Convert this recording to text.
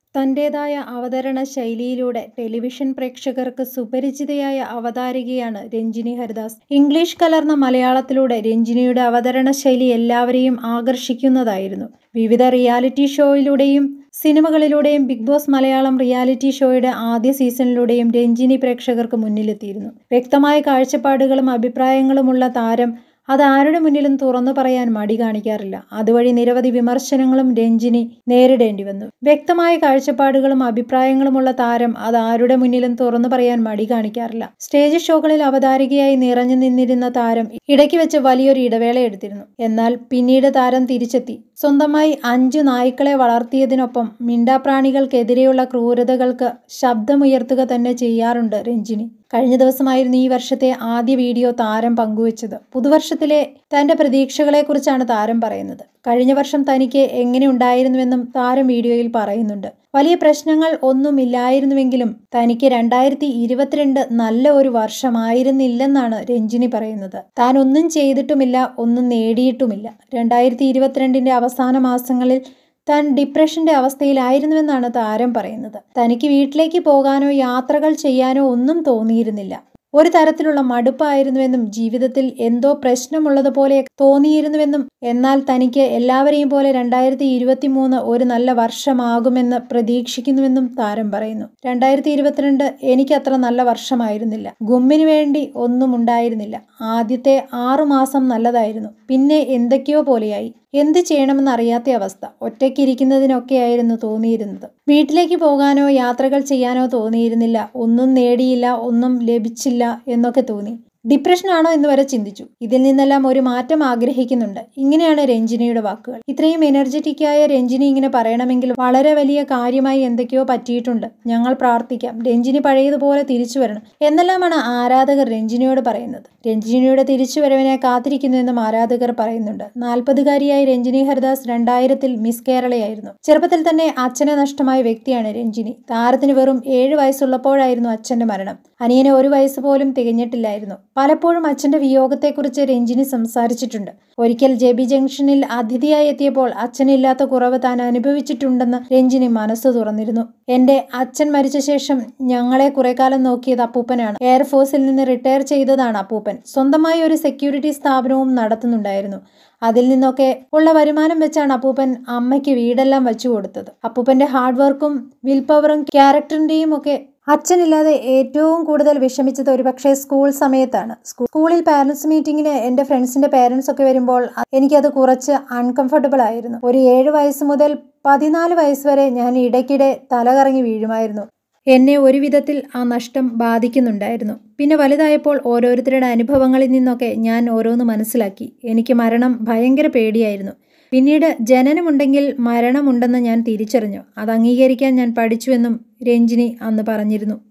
തന്റേതായ അവതരണ ശൈലിയിലൂടെ ടെലിവിഷൻ പ്രേക്ഷകർക്ക് സുപരിചിതയായ അവതാരകയാണ് രഞ്ജിനി ഹരിദാസ് ഇംഗ്ലീഷ് കലർന്ന മലയാളത്തിലൂടെ രഞ്ജിനിയുടെ അവതരണ ശൈലി എല്ലാവരെയും ആകർഷിക്കുന്നതായിരുന്നു വിവിധ റിയാലിറ്റി ഷോയിലൂടെയും സിനിമകളിലൂടെയും ബിഗ് ബോസ് മലയാളം റിയാലിറ്റി ഷോയുടെ ആദ്യ സീസണിലൂടെയും രഞ്ജിനി പ്രേക്ഷകർക്ക് മുന്നിലെത്തിയിരുന്നു വ്യക്തമായ കാഴ്ചപ്പാടുകളും അഭിപ്രായങ്ങളുമുള്ള താരം അത് ആരുടെ മുന്നിലും തുറന്നു പറയാൻ മടി കാണിക്കാറില്ല അതുവഴി നിരവധി വിമർശനങ്ങളും രഞ്ജിനി നേരിടേണ്ടി വന്നു വ്യക്തമായ കാഴ്ചപ്പാടുകളും അഭിപ്രായങ്ങളുമുള്ള താരം അത് ആരുടെ മുന്നിലും തുറന്നു പറയാൻ മടി കാണിക്കാറില്ല സ്റ്റേജ് ഷോകളിൽ അവതാരികയായി നിറഞ്ഞു നിന്നിരുന്ന താരം ഇടയ്ക്ക് വെച്ച് വലിയൊരു ഇടവേള എടുത്തിരുന്നു എന്നാൽ പിന്നീട് താരം തിരിച്ചെത്തി സ്വന്തമായി അഞ്ചു നായ്ക്കളെ വളർത്തിയതിനൊപ്പം മിണ്ടാപ്രാണികൾക്കെതിരെയുള്ള ക്രൂരതകൾക്ക് ശബ്ദമുയർത്തുക തന്നെ ചെയ്യാറുണ്ട് രഞ്ജിനി കഴിഞ്ഞ ദിവസമായിരുന്നു ഈ വർഷത്തെ ആദ്യ വീഡിയോ താരം പങ്കുവച്ചത് പുതുവർഷത്തിലെ തന്റെ പ്രതീക്ഷകളെക്കുറിച്ചാണ് താരം പറയുന്നത് കഴിഞ്ഞ വർഷം തനിക്ക് എങ്ങനെ ഉണ്ടായിരുന്നുവെന്നും താരം വീഡിയോയിൽ പറയുന്നുണ്ട് വലിയ പ്രശ്നങ്ങൾ ഒന്നുമില്ലായിരുന്നുവെങ്കിലും തനിക്ക് രണ്ടായിരത്തി ഇരുപത്തിരണ്ട് നല്ല ഒരു വർഷമായിരുന്നില്ലെന്നാണ് രഞ്ജിനി പറയുന്നത് താൻ ഒന്നും ചെയ്തിട്ടുമില്ല ഒന്നും നേടിയിട്ടുമില്ല രണ്ടായിരത്തി ഇരുപത്തിരണ്ടിന്റെ അവസാന മാസങ്ങളിൽ താൻ ഡിപ്രഷന്റെ അവസ്ഥയിലായിരുന്നുവെന്നാണ് താരം പറയുന്നത് തനിക്ക് വീട്ടിലേക്ക് പോകാനോ യാത്രകൾ ചെയ്യാനോ ഒന്നും തോന്നിയിരുന്നില്ല ഒരു തരത്തിലുള്ള മടുപ്പായിരുന്നുവെന്നും ജീവിതത്തിൽ എന്തോ പ്രശ്നമുള്ളതുപോലെ തോന്നിയിരുന്നുവെന്നും എന്നാൽ തനിക്ക് എല്ലാവരെയും പോലെ രണ്ടായിരത്തി ഇരുപത്തി മൂന്ന് ഒരു നല്ല വർഷമാകുമെന്ന് പ്രതീക്ഷിക്കുന്നുവെന്നും താരം പറയുന്നു രണ്ടായിരത്തി ഇരുപത്തിരണ്ട് എനിക്ക് അത്ര നല്ല വർഷമായിരുന്നില്ല ഗുമ്മിനു വേണ്ടി ഒന്നും ഉണ്ടായിരുന്നില്ല ആദ്യത്തെ ആറു മാസം നല്ലതായിരുന്നു പിന്നെ എന്തൊക്കെയോ പോലെയായി എന്ത് ചെയ്യണമെന്ന് അറിയാത്ത അവസ്ഥ ഒറ്റയ്ക്കിരിക്കുന്നതിനൊക്കെയായിരുന്നു തോന്നിയിരുന്നത് വീട്ടിലേക്ക് പോകാനോ യാത്രകൾ ചെയ്യാനോ തോന്നിയിരുന്നില്ല ഒന്നും നേടിയില്ല ഒന്നും ലഭിച്ചില്ല എന്നൊക്കെ തോന്നി ഡിപ്രഷനാണോ എന്ന് വരെ ചിന്തിച്ചു ഇതിൽ നിന്നെല്ലാം ഒരു മാറ്റം ആഗ്രഹിക്കുന്നുണ്ട് ഇങ്ങനെയാണ് രഞ്ജിനിയുടെ വാക്കുകൾ ഇത്രയും എനർജറ്റിക്കായ രഞ്ജിനി ഇങ്ങനെ പറയണമെങ്കിൽ വളരെ വലിയ കാര്യമായി എന്തൊക്കെയോ പറ്റിയിട്ടുണ്ട് ഞങ്ങൾ പ്രാർത്ഥിക്കാം രഞ്ജിനി പഴയതുപോലെ തിരിച്ചു വരണം എന്നെല്ലാമാണ് ആരാധകർ രഞ്ജിനിയോട് പറയുന്നത് രഞ്ജിനിയുടെ തിരിച്ചുവരവിനെ കാത്തിരിക്കുന്നുവെന്നും ആരാധകർ പറയുന്നുണ്ട് നാൽപ്പതുകാരിയായ രഞ്ജിനി ഹരിദാസ് രണ്ടായിരത്തിൽ മിസ് കേരളയായിരുന്നു ചെറുപ്പത്തിൽ തന്നെ അച്ഛനെ നഷ്ടമായ വ്യക്തിയാണ് രഞ്ജിനി താരത്തിന് വെറും ഏഴ് വയസ്സുള്ളപ്പോഴായിരുന്നു അച്ഛന്റെ മരണം അനിയന് ഒരു വയസ്സ് പോലും തികഞ്ഞിട്ടില്ലായിരുന്നു പലപ്പോഴും അച്ഛന്റെ വിയോഗത്തെക്കുറിച്ച് രഞ്ജിനി സംസാരിച്ചിട്ടുണ്ട് ഒരിക്കൽ ജെ ബി ജംഗ്ഷനിൽ അതിഥിയായി എത്തിയപ്പോൾ അച്ഛനില്ലാത്ത കുറവ് താൻ അനുഭവിച്ചിട്ടുണ്ടെന്ന് രഞ്ജിനി മനസ്സ് തുറന്നിരുന്നു എന്റെ അച്ഛൻ മരിച്ച ശേഷം ഞങ്ങളെ കുറെ കാലം നോക്കിയത് അപ്പൂപ്പനാണ് എയർഫോഴ്സിൽ നിന്ന് റിട്ടയർ ചെയ്തതാണ് അപ്പൂപ്പൻ സ്വന്തമായി ഒരു സെക്യൂരിറ്റി സ്ഥാപനവും നടത്തുന്നുണ്ടായിരുന്നു അതിൽ നിന്നൊക്കെ ഉള്ള വരുമാനം വെച്ചാണ് അപ്പൂപ്പൻ അമ്മയ്ക്ക് വീടെല്ലാം വെച്ചു കൊടുത്തത് അപ്പൂപ്പന്റെ ഹാർഡ് വർക്കും വിൽ പവറും ക്യാരക്ടറിന്റെയും ഒക്കെ അച്ഛനില്ലാതെ ഏറ്റവും കൂടുതൽ വിഷമിച്ചത് ഒരുപക്ഷെ സ്കൂൾ സമയത്താണ് സ്കൂളിൽ പാരന്റ്സ് മീറ്റിങ്ങിന് എൻ്റെ ഫ്രണ്ട്സിന്റെ പേരൻസ് ഒക്കെ വരുമ്പോൾ എനിക്കത് കുറച്ച് അൺകംഫർട്ടബിൾ ആയിരുന്നു ഒരു ഏഴ് വയസ്സ് മുതൽ പതിനാല് വയസ്സ് വരെ ഞാൻ ഇടയ്ക്കിടെ തലകറങ്ങി വീഴുമായിരുന്നു എന്നെ ഒരു വിധത്തിൽ ആ നഷ്ടം ബാധിക്കുന്നുണ്ടായിരുന്നു പിന്നെ വലുതായപ്പോൾ ഓരോരുത്തരുടെ അനുഭവങ്ങളിൽ നിന്നൊക്കെ ഞാൻ ഓരോന്ന് മനസ്സിലാക്കി എനിക്ക് മരണം ഭയങ്കര പേടിയായിരുന്നു പിന്നീട് ജനനമുണ്ടെങ്കിൽ മരണമുണ്ടെന്ന് ഞാൻ തിരിച്ചറിഞ്ഞു അത് അംഗീകരിക്കാൻ ഞാൻ പഠിച്ചുവെന്നും രഞ്ജിനി അന്ന് പറഞ്ഞിരുന്നു